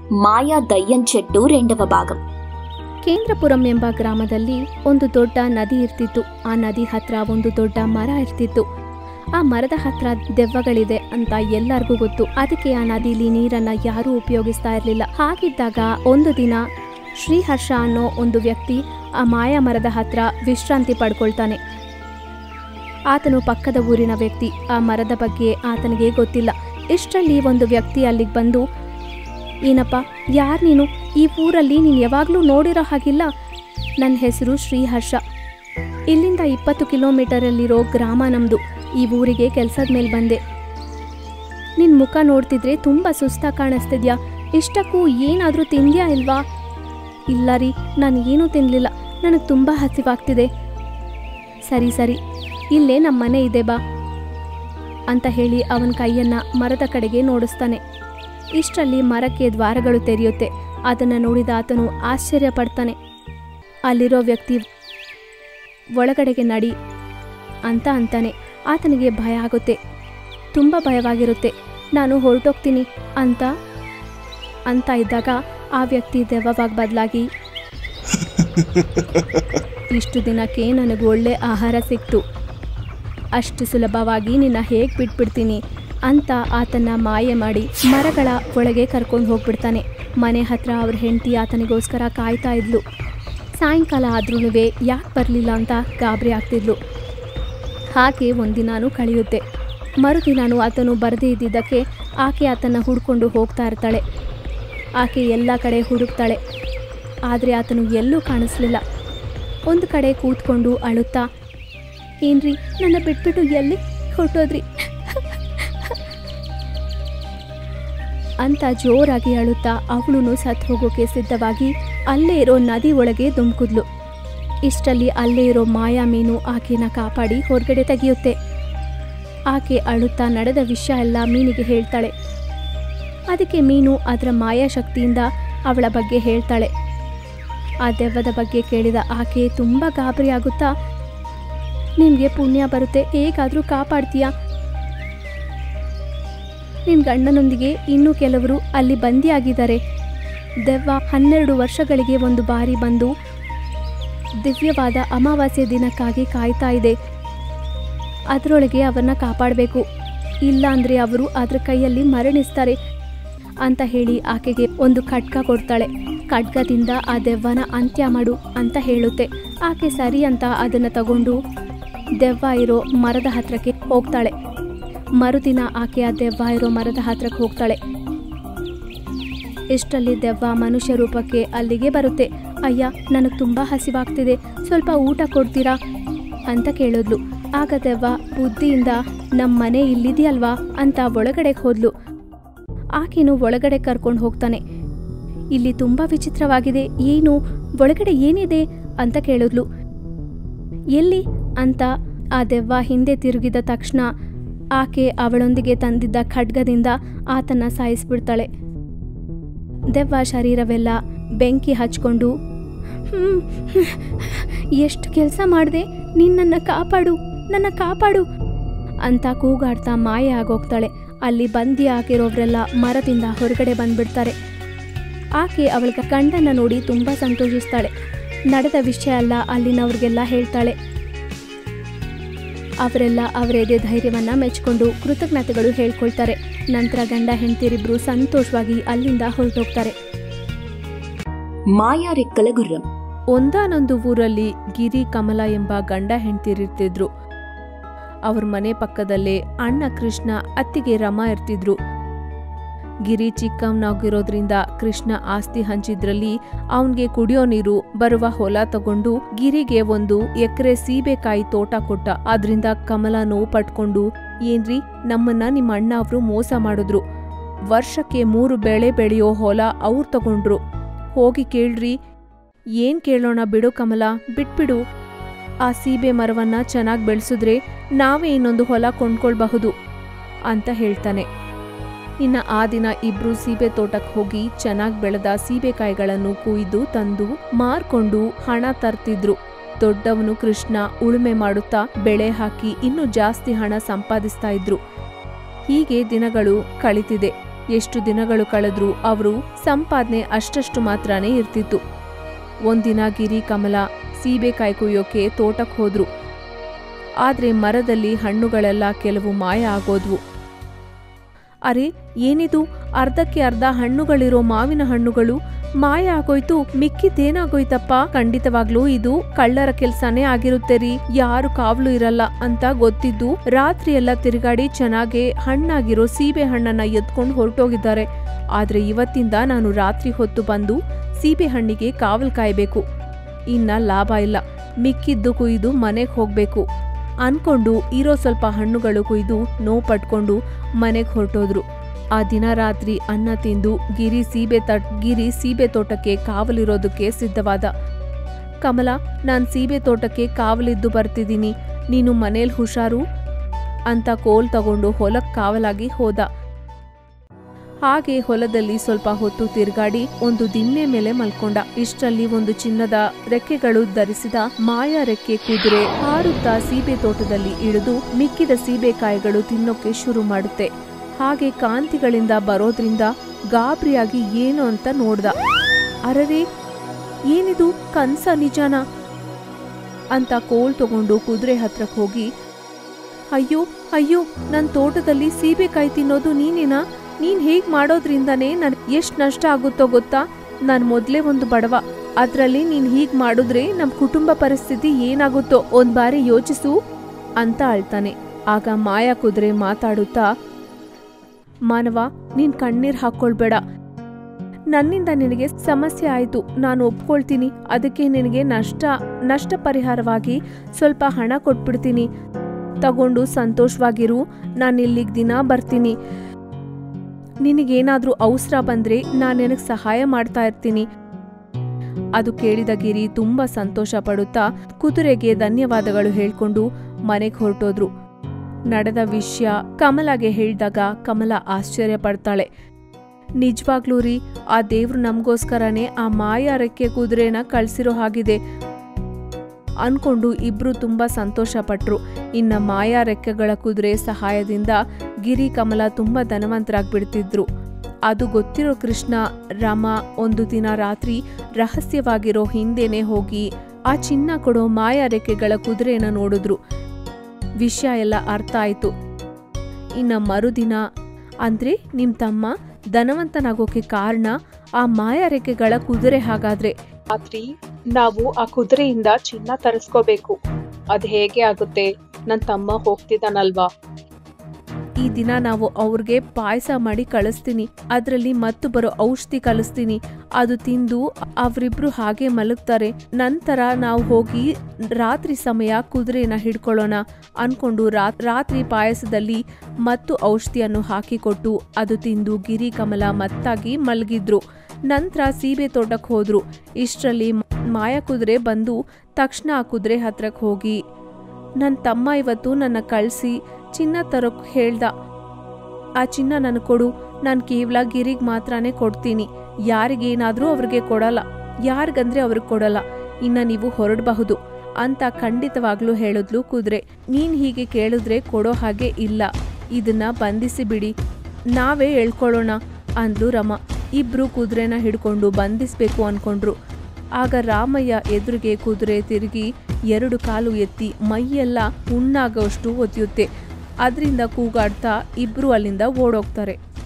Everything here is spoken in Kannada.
మాయా దయ్యం చెట్టు రెండవ భాగం ಕೇಂದ್ರಪುರಂ ಎಂಬ ಗ್ರಾಮದಲ್ಲಿ ಒಂದು ದೊಡ್ಡ ನದಿ ಇರ್ತಿತ್ತು ಆ ನದಿ ಹತ್ರ ಒಂದು ದೊಡ್ಡ ಮರ ಇರ್ತಿತ್ತು ಆ ಮರದ ಹತ್ರ ದೆವ್ವಗಳಿದೆ ಅಂತ ಎಲ್ಲರಿಗೂ ಗೊತ್ತು ಅದಕ್ಕೆ ಆ ನದಿಲಿ ನೀರನ್ನ ಯಾರೂ ಉಪಯೋಗಿಸ್ತಾ ಇರಲಿಲ್ಲ ಹಾಗಿದ್ದಾಗ ಒಂದು ದಿನ ಶ್ರೀಹರ್ಷ ಅನ್ನೋ ಒಂದು ವ್ಯಕ್ತಿ ಆ ಮಾಯಾ ಮರದ ಹತ್ರ ವಿಶ್ರಾಂತಿ ಪಡ್ಕೊಳ್ತಾನೆ ಆತನು ಪಕ್ಕದ ಊರಿನ ವ್ಯಕ್ತಿ ಆ ಮರದ ಬಗ್ಗೆ ಆತನಿಗೆ ಗೊತ್ತಿಲ್ಲ ಇಷ್ಟರಲ್ಲಿ ಒಂದು ವ್ಯಕ್ತಿ ಅಲ್ಲಿಗೆ ಬಂದು ಏನಪ್ಪ ಯಾರು ನೀನು ಈ ಊರಲ್ಲಿ ನೀನು ಯಾವಾಗಲೂ ನೋಡಿರೋ ಹಾಗಿಲ್ಲ ನನ್ನ ಹೆಸರು ಶ್ರೀಹರ್ಷ ಇಲ್ಲಿಂದ ಇಪ್ಪತ್ತು ಕಿಲೋಮೀಟರಲ್ಲಿರೋ ಗ್ರಾಮ ನಮ್ಮದು ಈ ಊರಿಗೆ ಕೆಲಸದ ಮೇಲೆ ಬಂದೆ ನಿನ್ನ ಮುಖ ನೋಡ್ತಿದ್ರೆ ತುಂಬ ಸುಸ್ತಾಗಿ ಕಾಣಿಸ್ತಿದ್ಯಾ ಇಷ್ಟಕ್ಕೂ ಏನಾದರೂ ತಿಂದ್ಯಾ ಇಲ್ವಾ ಇಲ್ಲ ರೀ ನಾನು ಏನೂ ತಿನ್ನಲಿಲ್ಲ ನನಗೆ ತುಂಬ ಹಸಿವಾಗ್ತಿದೆ ಸರಿ ಸರಿ ಇಲ್ಲೇ ನಮ್ಮ ಮನೆ ಇದೆ ಬಾ ಅಂತ ಹೇಳಿ ಅವನ ಕೈಯನ್ನ ಮರದ ಕಡೆಗೆ ನೋಡಿಸ್ತಾನೆ ಇಷ್ಟರಲ್ಲಿ ಮರಕ್ಕೆ ದ್ವಾರಗಳು ತೆರೆಯುತ್ತೆ ಅದನ್ನು ನೋಡಿದ ಆತನು ಆಶ್ಚರ್ಯ ಪಡ್ತಾನೆ ಅಲ್ಲಿರೋ ವ್ಯಕ್ತಿ ಒಳಗಡೆಗೆ ನಡಿ ಅಂತ ಅಂತಾನೆ ಆತನಿಗೆ ಭಯ ಆಗುತ್ತೆ ತುಂಬ ಭಯವಾಗಿರುತ್ತೆ ನಾನು ಹೊರಟೋಗ್ತೀನಿ ಅಂತ ಅಂತ ಇದ್ದಾಗ ಆ ವ್ಯಕ್ತಿ ದೆವ್ವವಾಗಿ ಬದಲಾಗಿ ಇಷ್ಟು ದಿನಕ್ಕೆ ನನಗೆ ಒಳ್ಳೆ ಆಹಾರ ಸಿಕ್ತು ಅಷ್ಟು ಸುಲಭವಾಗಿ ನಿನ್ನ ಹೇಗೆ ಬಿಟ್ಬಿಡ್ತೀನಿ ಅಂತ ಆತನ ಮಾಯೆ ಮಾಡಿ ಮರಗಳ ಒಳಗೆ ಕರ್ಕೊಂಡು ಹೋಗ್ಬಿಡ್ತಾನೆ ಮನೆ ಹತ್ರ ಅವ್ರ ಹೆಂಡತಿ ಆತನಿಗೋಸ್ಕರ ಕಾಯ್ತಾ ಇದ್ಲು ಸಾಯಂಕಾಲ ಆದ್ರೂ ಯಾಕೆ ಬರಲಿಲ್ಲ ಅಂತ ಗಾಬರಿ ಆಗ್ತಿದ್ಲು ಹಾಗೆ ಒಂದಿನಾನು ಕಳೆಯುತ್ತೆ ಮರುದಿನಾನು ಆತನು ಬರದೇ ಇದ್ದಿದ್ದಕ್ಕೆ ಆಕೆ ಆತನ ಹುಡ್ಕೊಂಡು ಹೋಗ್ತಾ ಇರ್ತಾಳೆ ಆಕೆ ಎಲ್ಲ ಕಡೆ ಹುಡುಕ್ತಾಳೆ ಆದರೆ ಆತನು ಎಲ್ಲೂ ಕಾಣಿಸ್ಲಿಲ್ಲ ಒಂದು ಕಡೆ ಕೂತ್ಕೊಂಡು ಅಳುತ್ತಾ ಏನ್ರಿ ನನ್ನ ಬಿಟ್ಬಿಟ್ಟು ಎಲ್ಲಿ ಹೊರಟೋದ್ರಿ ಅಂತ ಜೋರಾಗಿ ಅಳುತ್ತಾ ಅವಳು ಸತ್ತು ಹೋಗೋಕೆ ಸಿದ್ಧವಾಗಿ ಅಲ್ಲೇ ಇರೋ ನದಿ ಒಳಗೆ ಧುಮ್ಕುದ್ಲು ಇಷ್ಟರಲ್ಲಿ ಅಲ್ಲೇ ಇರೋ ಮಾಯಾ ಮೀನು ಆಕೆನ ಕಾಪಾಡಿ ಹೊರಗಡೆ ತೆಗೆಯುತ್ತೆ ಆಕೆ ಅಳುತ್ತಾ ನಡೆದ ವಿಷಯ ಎಲ್ಲ ಮೀನಿಗೆ ಹೇಳ್ತಾಳೆ ಅದಕ್ಕೆ ಮೀನು ಅದರ ಮಾಯಾಶಕ್ತಿಯಿಂದ ಅವಳ ಬಗ್ಗೆ ಹೇಳ್ತಾಳೆ ಆ ದೆವ್ವದ ಬಗ್ಗೆ ಕೇಳಿದ ಆಕೆ ತುಂಬ ಗಾಬರಿ ಆಗುತ್ತಾ ನಿಮಗೆ ಪುಣ್ಯ ಬರುತ್ತೆ ಹೇಗಾದರೂ ಕಾಪಾಡ್ತೀಯಾ ನಿನ್ನ ಗಂಡನೊಂದಿಗೆ ಇನ್ನೂ ಕೆಲವರು ಅಲ್ಲಿ ಬಂದಿಯಾಗಿದ್ದಾರೆ ದೆವ್ವ ಹನ್ನೆರಡು ವರ್ಷಗಳಿಗೆ ಒಂದು ಬಾರಿ ಬಂದು ದಿವ್ಯವಾದ ಅಮಾವಾಸ್ಯೆ ದಿನಕ್ಕಾಗಿ ಕಾಯ್ತಾ ಇದೆ ಅದರೊಳಗೆ ಅವರನ್ನ ಕಾಪಾಡಬೇಕು ಇಲ್ಲ ಅಂದರೆ ಅವರು ಅದರ ಕೈಯಲ್ಲಿ ಮರಣಿಸ್ತಾರೆ ಅಂತ ಹೇಳಿ ಆಕೆಗೆ ಒಂದು ಖಡ್ಗ ಕೊಡ್ತಾಳೆ ಖಡ್ಗದಿಂದ ಆ ದೆವ್ವನ ಅಂತ್ಯ ಮಾಡು ಅಂತ ಹೇಳುತ್ತೆ ಆಕೆ ಸರಿ ಅಂತ ಅದನ್ನು ತಗೊಂಡು ದೆವ್ವ ಇರೋ ಮರದ ಹತ್ರಕ್ಕೆ ಹೋಗ್ತಾಳೆ ಮರುದಿನ ಆಕೆ ಆ ದೆವ್ವ ಇರೋ ಮರದ ಹತ್ರಕ್ಕೆ ಹೋಗ್ತಾಳೆ ಇಷ್ಟರಲ್ಲಿ ದೆವ್ವ ಮನುಷ್ಯ ರೂಪಕ್ಕೆ ಅಲ್ಲಿಗೆ ಬರುತ್ತೆ ಅಯ್ಯ ನನಗೆ ತುಂಬ ಹಸಿವಾಗ್ತಿದೆ ಸ್ವಲ್ಪ ಊಟ ಕೊಡ್ತೀರಾ ಅಂತ ಕೇಳಿದ್ಲು ಆಗ ದೆವ್ವ ಬುದ್ಧಿಯಿಂದ ನಮ್ಮ ಮನೆ ಇಲ್ಲಿದೆಯಲ್ವಾ ಅಂತ ಒಳಗಡೆಗೆ ಹೋದ್ಲು ಆಕೆನು ಒಳಗಡೆ ಕರ್ಕೊಂಡು ಹೋಗ್ತಾನೆ ಇಲ್ಲಿ ತುಂಬ ವಿಚಿತ್ರವಾಗಿದೆ ಏನು ಒಳಗಡೆ ಏನಿದೆ ಅಂತ ಕೇಳಿದ್ಲು ಎಲ್ಲಿ ಅಂತ ಆ ದೆವ್ವ ಹಿಂದೆ ತಿರುಗಿದ ತಕ್ಷಣ ಆಕೆ ಅವಳೊಂದಿಗೆ ತಂದಿದ್ದ ಖಡ್ಗದಿಂದ ಆತನ ಸಾಯಿಸ್ಬಿಡ್ತಾಳೆ ದೆವ್ವ ಶರೀರವೆಲ್ಲ ಬೆಂಕಿ ಹಚ್ಕೊಂಡು "ಹ್ಮ್, ಎಷ್ಟು ಕೆಲಸ ಮಾಡಿದೆ ನಿನ್ನನ್ನು ಕಾಪಾಡು ನನ್ನ ಕಾಪಾಡು ಅಂತ ಕೂಗಾಡ್ತಾ ಮಾಯ ಆಗೋಗ್ತಾಳೆ ಅಲ್ಲಿ ಬಂದಿ ಆಗಿರೋರೆಲ್ಲ ಮರದಿಂದ ಹೊರಗಡೆ ಬಂದ್ಬಿಡ್ತಾರೆ ಆಕೆ ಅವಳ ಗಂಡನ ನೋಡಿ ತುಂಬ ಸಂತೋಷಿಸ್ತಾಳೆ ನಡೆದ ವಿಷಯ ಎಲ್ಲ ಅಲ್ಲಿನವ್ರಿಗೆಲ್ಲ ಹೇಳ್ತಾಳೆ ಅವರೆಲ್ಲ ಅವರೇದೇ ಧೈರ್ಯವನ್ನ ಮೆಚ್ಕೊಂಡು ಕೃತಜ್ಞತೆಗಳು ಹೇಳ್ಕೊಳ್ತಾರೆ ನಂತರ ಗಂಡ ಹೆಂಡತಿರಿಬ್ರು ಸಂತೋಷವಾಗಿ ಅಲ್ಲಿಂದ ಹೊರಟೋಗ್ತಾರೆ మాయా రెక్కల గుర్రం ಒಂದಾನೊಂದು ಊರಲ್ಲಿ ಗಿರಿ ಕಮಲ ಎಂಬ ಗಂಡ ಹೆಂಡ್ತಿರಿರ್ತಿದ್ರು ಅವ್ರ ಮನೆ ಪಕ್ಕದಲ್ಲೇ ಅಣ್ಣ ಕೃಷ್ಣ ಅತ್ತಿಗೆ ರಮ ಇರ್ತಿದ್ರು ಗಿರಿ ಚಿಕ್ಕವನಾಗಿರೋದ್ರಿಂದ ಕೃಷ್ಣ ಆಸ್ತಿ ಹಂಚಿದ್ರಲ್ಲಿ ಅವನ್ಗೆ ಕುಡಿಯೋ ನೀರು ಬರುವ ಹೊಲ ತಗೊಂಡು ಗಿರಿಗೆ ಒಂದು ಎಕರೆ ಸೀಬೆಕಾಯಿ ತೋಟ ಕೊಟ್ಟ ಅದ್ರಿಂದ ಕಮಲ ನೋವು ಪಟ್ಕೊಂಡು ಏನ್ರಿ ನಮ್ಮನ್ನ ನಿಮ್ಮ ಅಣ್ಣ ಅವರು ಮೋಸ ಮಾಡಿದ್ರು ವರ್ಷಕ್ಕೆ ಮೂರು ಬೆಳೆ ಬೆಳೆಯೋ ಹೊಲ ಅವ್ರು ತಗೊಂಡ್ರು ಹೋಗಿ ಕೇಳ್ರಿ ಏನ್ ಕೇಳೋಣ ಬಿಡು ಕಮಲ ಬಿಟ್ಬಿಡು ಆ ಸೀಬೆ ಮರವನ್ನ ಚೆನ್ನಾಗಿ ಬೆಳೆಸಿದ್ರೆ ನಾವೇ ಇನ್ನೊಂದು ಹೊಲ ಕೊಂಡ್ಕೊಳ್ಬಹುದು ಅಂತ ಹೇಳ್ತಾನೆ ಇನ್ನ ಆ ದಿನ ಇಬ್ರು ಸೀಬೆ ತೋಟಕ್ಕೆ ಹೋಗಿ ಚೆನ್ನಾಗಿ ಬೆಳೆದ ಸೀಬೆಕಾಯಿಗಳನ್ನು ಕುಯ್ದು ತಂದು ಮಾರ್ಕೊಂಡು ಹಣ ತರ್ತಿದ್ರು ದೊಡ್ಡವನು ಕೃಷ್ಣ ಉಳುಮೆ ಮಾಡುತ್ತಾ ಬೆಳೆ ಹಾಕಿ ಇನ್ನೂ ಜಾಸ್ತಿ ಹಣ ಸಂಪಾದಿಸ್ತಾ ಇದ್ರು ಹೀಗೆ ದಿನಗಳು ಕಳಿತಿದೆ ಎಷ್ಟು ದಿನಗಳು ಕಳೆದ್ರೂ ಅವರು ಸಂಪಾದನೆ ಅಷ್ಟಷ್ಟು ಮಾತ್ರನೇ ಇರ್ತಿತ್ತು ಒಂದಿನ ಗಿರಿ ಕಮಲ ಸೀಬೆಕಾಯಿ ಕುಯ್ಯೋಕೆ ತೋಟಕ್ಕೆ ಹೋದ್ರು ಆದ್ರೆ ಮರದಲ್ಲಿ ಹಣ್ಣುಗಳೆಲ್ಲ ಕೆಲವು ಮಾಯ ಆಗೋದ್ವು ಅರೆ ಏನಿದು ಅರ್ಧಕ್ಕೆ ಅರ್ಧ ಹಣ್ಣುಗಳಿರೋ ಮಾವಿನ ಹಣ್ಣುಗಳು ಮಾಯ ಆಗೋಯ್ತು ಮಿಕ್ಕಿದ್ದೇನಾಗೋಯ್ತಪ್ಪ ಖಂಡಿತವಾಗ್ಲೂ ಇದು ಕಳ್ಳರ ಕೆಲ್ಸನೇ ಆಗಿರುತ್ತೆ ರೀ ಯಾರು ಕಾವಲು ಇರಲ್ಲ ಅಂತ ಗೊತ್ತಿದ್ದು ರಾತ್ರಿ ಎಲ್ಲ ತಿರುಗಾಡಿ ಚೆನ್ನಾಗೆ ಹಣ್ಣಾಗಿರೋ ಸೀಬೆ ಹಣ್ಣನ್ನ ಎತ್ಕೊಂಡು ಹೊರಟೋಗಿದ್ದಾರೆ ಆದ್ರೆ ಇವತ್ತಿಂದ ನಾನು ರಾತ್ರಿ ಹೊತ್ತು ಬಂದು ಸೀಬೆ ಹಣ್ಣಿಗೆ ಕಾವಲ್ ಕಾಯ್ಬೇಕು ಇನ್ನ ಲಾಭ ಇಲ್ಲ ಮಿಕ್ಕಿದ್ದು ಕುಯ್ದು ಮನೆಗೆ ಹೋಗ್ಬೇಕು ಅನ್ಕೊಂಡು ಇರೋ ಸ್ವಲ್ಪ ಹಣ್ಣುಗಳು ಕುಯ್ದು ನೋವು ಪಟ್ಕೊಂಡು ಮನೆಗೆ ಹೊರಟೋದ್ರು ಆ ದಿನ ರಾತ್ರಿ ಅನ್ನ ತಿಂದು ಗಿರಿ ಸೀಬೆ ತಟ್ ಗಿರಿ ಸೀಬೆ ತೋಟಕ್ಕೆ ಕಾವಲಿರೋದಕ್ಕೆ ಸಿದ್ಧವಾದ ಕಮಲ ನಾನ್ ಸೀಬೆ ತೋಟಕ್ಕೆ ಕಾವಲಿದ್ದು ಬರ್ತಿದ್ದೀನಿ ನೀನು ಮನೇಲಿ ಹುಷಾರು ಅಂತ ಕೋಲ್ ತಗೊಂಡು ಹೊಲಕ್ ಕಾವಲಾಗಿ ಹೋದ ಹಾಗೆ ಹೊಲದಲ್ಲಿ ಸ್ವಲ್ಪ ಹೊತ್ತು ತಿರುಗಾಡಿ ಒಂದು ದಿಣ್ಣೆ ಮೇಲೆ ಮಲ್ಕೊಂಡ ಇಷ್ಟರಲ್ಲಿ ಒಂದು ಚಿನ್ನದ ರೆಕ್ಕೆಗಳು ಧರಿಸಿದ ಮಾಯಾ ರೆಕ್ಕೆ ಕುದುರೆ ಹಾರುತ್ತಾ ಸೀಬೆ ತೋಟದಲ್ಲಿ ಇಳಿದು ಮಿಕ್ಕಿದ ಸೀಬೆಕಾಯಿಗಳು ತಿನ್ನೋಕೆ ಶುರು ಮಾಡುತ್ತೆ ಹಾಗೆ ಕಾಂತಿಗಳಿಂದ ಬರೋದ್ರಿಂದ ಗಾಬರಿಯಾಗಿ ಏನು ಅಂತ ನೋಡ್ದ ಅರರೇ ಏನಿದು ಕನ್ಸ ನಿಜಾನ ಅಂತ ಕೋಲ್ ತಗೊಂಡು ಕುದುರೆ ಹತ್ರಕ್ ಹೋಗಿ ಅಯ್ಯೋ ಅಯ್ಯೋ ನನ್ ತೋಟದಲ್ಲಿ ಸೀಬೆಕಾಯಿ ತಿನ್ನೋದು ನೀನೇನಾ ನೀನ್ ಹೇಗ್ ಮಾಡೋದ್ರಿಂದನೇ ನನ್ ಎಷ್ಟ್ ನಷ್ಟ ಆಗುತ್ತೋ ಗೊತ್ತಾ ನಾನ್ ಮೊದ್ಲೇ ಒಂದು ಬಡವ ಅದ್ರಲ್ಲಿ ನೀನ್ ಹೀಗ್ ಮಾಡಿದ್ರೆ ನಮ್ ಕುಟುಂಬ ಪರಿಸ್ಥಿತಿ ಏನಾಗುತ್ತೋ ಒಂದ್ ಬಾರಿ ಯೋಚಿಸು ಅಂತ ಅಳ್ತಾನೆ ಆಗ ಮಾಯಾ ಕುದುರೆ ಮಾತಾಡುತ್ತಾ ಮಾನವ ನೀನ್ ಕಣ್ಣೀರ್ ಹಾಕೊಳ್ಬೇಡ ನನ್ನಿಂದ ನಿನಗೆ ಸಮಸ್ಯೆ ಆಯ್ತು ನಾನು ಒಪ್ಕೊಳ್ತೀನಿ ಅದಕ್ಕೆ ನಿನಗೆ ನಷ್ಟ ನಷ್ಟ ಪರಿಹಾರವಾಗಿ ಸ್ವಲ್ಪ ಹಣ ಕೊಟ್ಬಿಡ್ತೀನಿ ತಗೊಂಡು ಸಂತೋಷವಾಗಿರು ನಾನು ಇಲ್ಲಿಗೆ ದಿನ ಬರ್ತೀನಿ ನಿನಗೇನಾದ್ರೂ ಅವಸರ ಬಂದ್ರೆ ನಾನು ನಿನಗೆ ಸಹಾಯ ಮಾಡ್ತಾ ಇರ್ತೀನಿ ಅದು ಕೇಳಿದ ಗಿರಿ ತುಂಬಾ ಸಂತೋಷ ಪಡುತ್ತಾ ಕುದುರೆಗೆ ಧನ್ಯವಾದಗಳು ಹೇಳ್ಕೊಂಡು ಮನೆಗೆ ಹೊರಟೋದ್ರು ನಡೆದ ವಿಷಯ ಕಮಲಾಗೆ ಹೇಳಿದಾಗ ಕಮಲ ಆಶ್ಚರ್ಯ ಪಡ್ತಾಳೆ ನಿಜವಾಗ್ಲೂ ರೀ ಆ ದೇವ್ರು ನಮಗೋಸ್ಕರನೇ ಆ ಮಾಯಾ ರೆಕ್ಕೆ ಕುದುರೆನ ಕಳ್ಸಿರೋ ಹಾಗಿದೆ ಅನ್ಕೊಂಡು ಇಬ್ರು ತುಂಬಾ ಸಂತೋಷ ಪಟ್ರು ಇನ್ನ ಮಾಯಾ ರೆಕ್ಕೆಗಳ ಕುದುರೆ ಸಹಾಯದಿಂದ ಗಿರಿ ಕಮಲ ತುಂಬಾ ಧನವಂತರಾಗ್ಬಿಡ್ತಿದ್ರು ಅದು ಗೊತ್ತಿರೋ ಕೃಷ್ಣ ರಾಮ ಒಂದು ದಿನ ರಾತ್ರಿ ರಹಸ್ಯವಾಗಿರೋ ಹಿಂದೆನೆ ಹೋಗಿ ಆ ಚಿನ್ನ ಕೊಡೋ ಮಾಯಾ ರೆಕ್ಕೆಗಳ ಕುದುರೆನ ನೋಡಿದ್ರು ವಿಷಯ ಎಲ್ಲ ಅರ್ಥ ಆಯ್ತು ಇನ್ನ ಮರುದಿನ ಅಂದ್ರೆ ನಿಮ್ ತಮ್ಮ ಧನವಂತನಾಗೋಕೆ ಕಾರಣ ಆ ಮಾಯಾ ರೆಕ್ಕೆಗಳ ಕುದುರೆ ಹಾಗಾದ್ರೆ ರಾತ್ರಿ ನಾವು ಆ ಕುದುರೆಯಿಂದ ಚಿನ್ನ ತರಿಸ್ಕೋಬೇಕು ಅದ್ ಹೇಗೆ ಆಗುತ್ತೆ ನನ್ ತಮ್ಮ ಹೋಗ್ತಿದ್ದಾನಲ್ವಾ ಈ ದಿನ ನಾವು ಅವ್ರಿಗೆ ಪಾಯಸ ಮಾಡಿ ಕಳಿಸ್ತೀನಿ ಅದರಲ್ಲಿ ಮತ್ತು ಬರೋ ಔಷಧಿ ಕಲಿಸ್ತೀನಿ ಅದು ತಿಂದು ಅವರಿಬ್ರು ಹಾಗೆ ಮಲಗ್ತಾರೆ ನಂತರ ನಾವು ಹೋಗಿ ರಾತ್ರಿ ಸಮಯ ಕುದುರೆನ ಹಿಡ್ಕೊಳ್ಳೋಣ ಅನ್ಕೊಂಡು ರಾತ್- ರಾತ್ರಿ ಪಾಯಸದಲ್ಲಿ ಮತ್ತು ಔಷಧಿಯನ್ನು ಹಾಕಿಕೊಟ್ಟು ಅದು ತಿಂದು ಗಿರಿ ಕಮಲ ಮತ್ತಾಗಿ ಮಲಗಿದ್ರು ನಂತರ ಸೀಬೆ ತೋಟಕ್ಕೆ ಹೋದ್ರು ಇಷ್ಟರಲ್ಲಿ ಮಾಯ ಕುದುರೆ ಬಂದು ತಕ್ಷಣ ಆ ಕುದುರೆ ಹತ್ರಕ್ಕೆ ಹೋಗಿ ನನ್ನ ತಮ್ಮ ಇವತ್ತು ನನ್ನ ಕಳಿಸಿ ಚಿನ್ನ ತರೋಕ್ ಹೇಳ್ದ ಆ ಚಿನ್ನ ನನಗೆ ಕೊಡು ನಾನು ಕೇವಲ ಗಿರಿಗೆ ಮಾತ್ರನೇ ಕೊಡ್ತೀನಿ ಯಾರಿಗೇನಾದ್ರೂ ಅವ್ರಿಗೆ ಕೊಡಲ್ಲ ಯಾರಿಗಂದ್ರೆ ಅವ್ರಿಗೆ ಕೊಡಲ್ಲ ಇನ್ನ ನೀವು ಹೊರಡಬಹುದು ಅಂತ ಖಂಡಿತವಾಗ್ಲೂ ಹೇಳಿದ್ಲು ಕುದುರೆ ನೀನ್ ಹೀಗೆ ಕೇಳಿದ್ರೆ ಕೊಡೋ ಹಾಗೆ ಇಲ್ಲ ಇದನ್ನ ಬಂಧಿಸಿ ಬಿಡಿ ನಾವೇ ಹೇಳ್ಕೊಳ್ಳೋಣ ಅಂದ್ಲು ರಮ ಇಬ್ರು ಕುದುರೆನ ಹಿಡ್ಕೊಂಡು ಬಂಧಿಸ್ಬೇಕು ಅನ್ಕೊಂಡ್ರು ಆಗ ರಾಮಯ್ಯ ಎದುರಿಗೆ ಕುದುರೆ ತಿರುಗಿ ಎರಡು ಕಾಲು ಎತ್ತಿ ಮೈಯೆಲ್ಲ ಹುಣ್ಣಾಗೋಷ್ಟು ಒತ್ತಿಯುತ್ತೆ ಅದರಿಂದ ಕೂಗಾಡ್ತಾ ಇಬ್ರು ಅಲ್ಲಿಂದ ಓಡೋಗ್ತಾರೆ